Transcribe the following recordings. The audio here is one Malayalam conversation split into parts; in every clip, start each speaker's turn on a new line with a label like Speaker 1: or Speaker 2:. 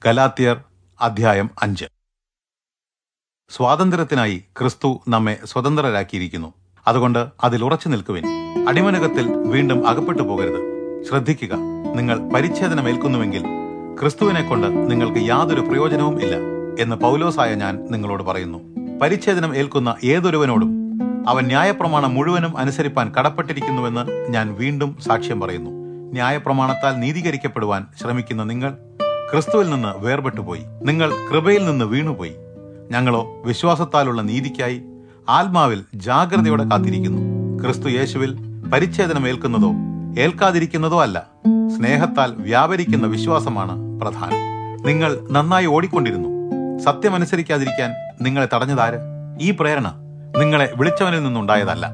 Speaker 1: ഗലാത്തിയർ അധ്യായം അഞ്ച് സ്വാതന്ത്ര്യത്തിനായി ക്രിസ്തു നമ്മെ സ്വതന്ത്രരാക്കിയിരിക്കുന്നു അതുകൊണ്ട് അതിൽ ഉറച്ചു നിൽക്കുവിൻ അടിമനകത്തിൽ വീണ്ടും അകപ്പെട്ടു പോകരുത് ശ്രദ്ധിക്കുക നിങ്ങൾ പരിച്ഛേദനമേൽക്കുന്നുവെങ്കിൽ ക്രിസ്തുവിനെ കൊണ്ട് നിങ്ങൾക്ക് യാതൊരു പ്രയോജനവും ഇല്ല എന്ന് പൗലോസായ ഞാൻ നിങ്ങളോട് പറയുന്നു പരിച്ഛേദനം ഏൽക്കുന്ന ഏതൊരുവനോടും അവൻ ന്യായപ്രമാണം മുഴുവനും അനുസരിപ്പാൻ കടപ്പെട്ടിരിക്കുന്നുവെന്ന് ഞാൻ വീണ്ടും സാക്ഷ്യം പറയുന്നു ന്യായപ്രമാണത്താൽ നീതീകരിക്കപ്പെടുവാൻ ശ്രമിക്കുന്ന നിങ്ങൾ ക്രിസ്തുവിൽ നിന്ന് വേർപെട്ടുപോയി നിങ്ങൾ കൃപയിൽ നിന്ന് വീണുപോയി ഞങ്ങളോ വിശ്വാസത്താലുള്ള നീതിക്കായി ആത്മാവിൽ ജാഗ്രതയോടെ കാത്തിരിക്കുന്നു ക്രിസ്തു യേശുവിൽ പരിച്ഛേദനം ഏൽക്കുന്നതോ ഏൽക്കാതിരിക്കുന്നതോ അല്ല സ്നേഹത്താൽ വ്യാപരിക്കുന്ന വിശ്വാസമാണ് പ്രധാനം നിങ്ങൾ നന്നായി ഓടിക്കൊണ്ടിരുന്നു സത്യമനുസരിക്കാതിരിക്കാൻ നിങ്ങളെ തടഞ്ഞതാര് ഈ പ്രേരണ നിങ്ങളെ വിളിച്ചവനിൽ നിന്നുണ്ടായതല്ല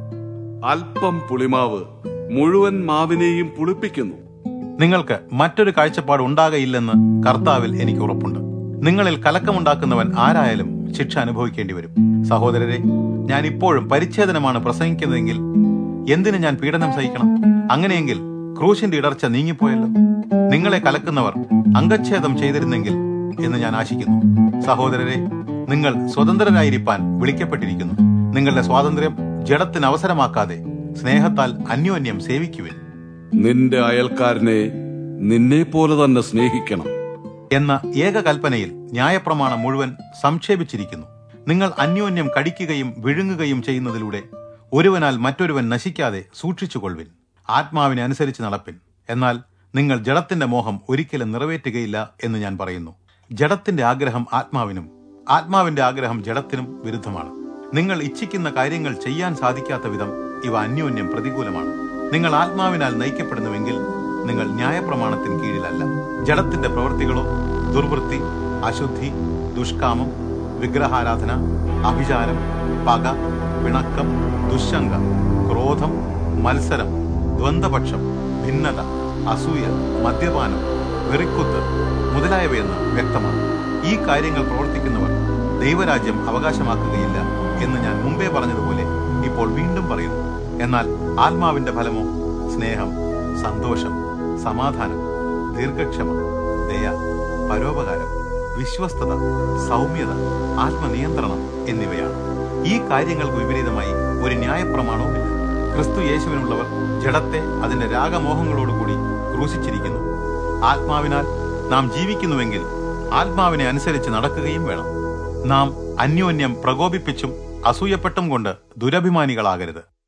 Speaker 2: അല്പം പുളിമാവ് മുഴുവൻ മാവിനെയും പുളിപ്പിക്കുന്നു
Speaker 1: നിങ്ങൾക്ക് മറ്റൊരു കാഴ്ചപ്പാട് ഉണ്ടാകയില്ലെന്ന് കർത്താവിൽ എനിക്ക് ഉറപ്പുണ്ട് നിങ്ങളിൽ കലക്കമുണ്ടാക്കുന്നവൻ ആരായാലും ശിക്ഷ അനുഭവിക്കേണ്ടി വരും സഹോദരരെ ഞാൻ ഇപ്പോഴും പരിച്ഛേദനമാണ് പ്രസംഗിക്കുന്നതെങ്കിൽ എന്തിന് ഞാൻ പീഡനം സഹിക്കണം അങ്ങനെയെങ്കിൽ ക്രൂശിന്റെ ഇടർച്ച നീങ്ങിപ്പോയല്ലോ നിങ്ങളെ കലക്കുന്നവർ അംഗച്ഛേദം ചെയ്തിരുന്നെങ്കിൽ എന്ന് ഞാൻ ആശിക്കുന്നു സഹോദരരെ നിങ്ങൾ സ്വതന്ത്രരായിരിക്കാൻ വിളിക്കപ്പെട്ടിരിക്കുന്നു നിങ്ങളുടെ സ്വാതന്ത്ര്യം ജഡത്തിന് അവസരമാക്കാതെ സ്നേഹത്താൽ അന്യോന്യം സേവിക്കുവിൻ
Speaker 2: നിന്റെ അയൽക്കാരനെ നിന്നെ പോലെ തന്നെ സ്നേഹിക്കണം
Speaker 1: എന്ന ഏക കൽപ്പനയിൽ ന്യായപ്രമാണം മുഴുവൻ സംക്ഷേപിച്ചിരിക്കുന്നു നിങ്ങൾ അന്യോന്യം കടിക്കുകയും വിഴുങ്ങുകയും ചെയ്യുന്നതിലൂടെ ഒരുവനാൽ മറ്റൊരുവൻ നശിക്കാതെ സൂക്ഷിച്ചുകൊള്ളുവിൻ ആത്മാവിനെ അനുസരിച്ച് നടപ്പിൻ എന്നാൽ നിങ്ങൾ ജഡത്തിന്റെ മോഹം ഒരിക്കലും നിറവേറ്റുകയില്ല എന്ന് ഞാൻ പറയുന്നു ജഡത്തിന്റെ ആഗ്രഹം ആത്മാവിനും ആത്മാവിന്റെ ആഗ്രഹം ജഡത്തിനും വിരുദ്ധമാണ് നിങ്ങൾ ഇച്ഛിക്കുന്ന കാര്യങ്ങൾ ചെയ്യാൻ സാധിക്കാത്ത വിധം ഇവ അന്യോന്യം പ്രതികൂലമാണ് നിങ്ങൾ ആത്മാവിനാൽ നയിക്കപ്പെടുന്നുവെങ്കിൽ നിങ്ങൾ ന്യായപ്രമാണത്തിന് കീഴിലല്ല ജഡത്തിന്റെ പ്രവൃത്തികളോ ദുർവൃത്തി അശുദ്ധി ദുഷ്കാമം വിഗ്രഹാരാധന അഭിചാരം പക പിണക്കം ദുശങ്ക ക്രോധം മത്സരം ദ്വന്ദ്പക്ഷം ഭിന്നത അസൂയ മദ്യപാനം വെറിക്കുത്ത് മുതലായവയെന്ന് വ്യക്തമാണ് ഈ കാര്യങ്ങൾ പ്രവർത്തിക്കുന്നവർ ദൈവരാജ്യം അവകാശമാക്കുകയില്ല എന്ന് ഞാൻ മുമ്പേ പറഞ്ഞതുപോലെ ഇപ്പോൾ വീണ്ടും പറയുന്നു എന്നാൽ ആത്മാവിന്റെ ഫലമോ സ്നേഹം സന്തോഷം സമാധാനം ദീർഘക്ഷമ ദയ പരോപകാരം വിശ്വസ്തത സൗമ്യത ആത്മനിയന്ത്രണം എന്നിവയാണ് ഈ കാര്യങ്ങൾക്ക് വിപരീതമായി ഒരു ന്യായപ്രമാണവുമില്ല ക്രിസ്തു യേശുവിനുള്ളവർ ജഡത്തെ അതിന്റെ രാഗമോഹങ്ങളോടുകൂടി ക്രൂശിച്ചിരിക്കുന്നു ആത്മാവിനാൽ നാം ജീവിക്കുന്നുവെങ്കിൽ ആത്മാവിനെ അനുസരിച്ച് നടക്കുകയും വേണം നാം അന്യോന്യം പ്രകോപിപ്പിച്ചും അസൂയപ്പെട്ടും കൊണ്ട് ദുരഭിമാനികളാകരുത്